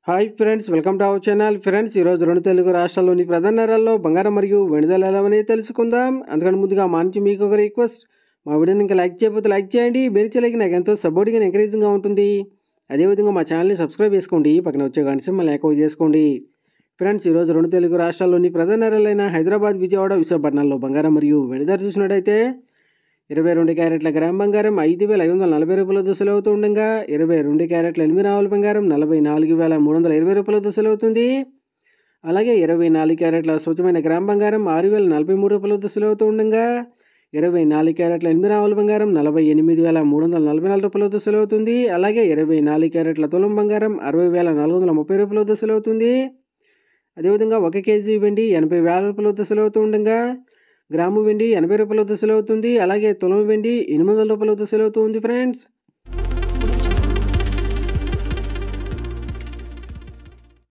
hi friends welcome to our channel friends ఈరోజు రెండు తెలుగు రాష్ట్రాల్లోని ప్రధాన నగరాల్లో బంగారం మరియు వెనుదల ఎలా అనేది తెలుసుకుందాం అందుకని ముందుగా మా నుంచి మీకు ఒక రిక్వెస్ట్ మా వీడియోని ఇంకా లైక్ చేయకపోతే లైక్ చేయండి మీరు చేయలేక నాకు ఎంతో సపోర్టింగ్ అండ్ ఎంకరేజింగ్గా ఉంటుంది అదేవిధంగా మా ఛానల్ని సబ్స్క్రైబ్ చేసుకోండి పక్కన వచ్చే గంట సింబల్ యాక్టివేట్ చేసుకోండి ఫ్రెండ్స్ ఈరోజు రెండు తెలుగు రాష్ట్రాల్లోని ప్రధాన నగరాలైన హైదరాబాద్ విజయవాడ విశాఖపట్నంలో బంగారం మరియు వెండి ధర చూసినట్టయితే ఇరవై రెండు క్యారెట్ల గ్రామ్ బంగారం ఐదు వేల ఐదు వందల నలభై రూపాయల దశలు అవుతూ ఉండగా ఇరవై రెండు క్యారెట్ల ఎనిమిది రావుల బంగారం నలభై నాలుగు వేల మూడు వందల ఇరవై రూపాయల దశలు అవుతుంది అలాగే ఇరవై నాలుగు క్యారెట్ల స్వచ్ఛమైన గ్రామ్ బంగారం ఆరు వేల నలభై మూడు రూపాయల దశలు అవుతూ ఉండగా ఇరవై నాలుగు క్యారెట్ల ఎనిమిది రావుల బంగారం నలభై ఎనిమిది వేల మూడు వందల నలభై నాలుగు రూపాయల దశలు అవుతుంది అలాగే ఇరవై నాలుగు క్యారెట్ల తులం బంగారం అరవై వేల నాలుగు వందల ముప్పై రూపాయల దశలు అవుతుంది అదేవిధంగా ఒక కేజీ వెండి ఎనభై వేల రూపాయల దశలు అవుతూ ఉండగా గ్రాము వెండి ఎనభై రూపాయల దశలు అవుతుంది అలాగే తులం వెండి ఎనిమిది వందల రూపాయల దశలు అవుతుంది ఫ్రెండ్స్